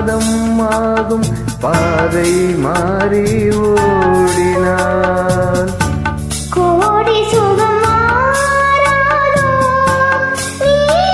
காலம் ஆகும் பாதை மாறி ஓடினான் கோடி சுகம் மாறாதோ நீ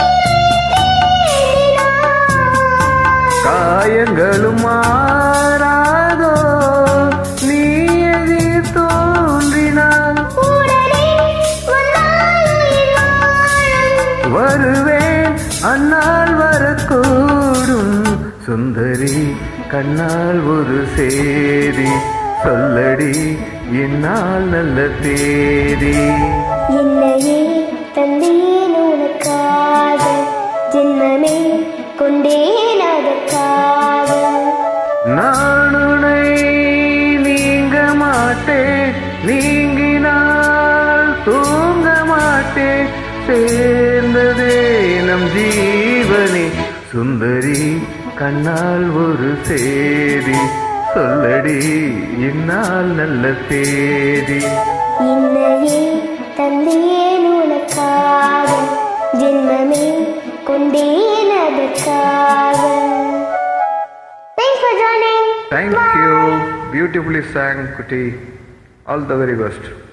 தேடினாய். காயங்களும் மாறாதோ நீ எதிர் தோன்றினான் உடனே வந்தாய் உயிர் வாழும். வருவேன் அந்நாள் வரக்கூடும் சுந்தரி கண்ணால் ஒரு சேதி சொல்லடி இந்நாள் நல்ல தேதி என்னையே தந்தேன் உனக்காக ஜென்மமே கொண்டேன் அதற்காக நான் உன்னை நீங்க மாட்டேன் நீங்கினால் தூங்க மாட்டேன் சேர்ந்ததே நம் ஜீவனே சுந்தரி கண்ணால் ஒரு சேதி சொல்லடி இந்நாள் நல்ல தேதி என்னையே தந்தேன் உனக்காக ஜென்மமே கொண்டேன் அதற்காக Thanks for joining. Thank you. Beautifully sang, Kuti. All the very best.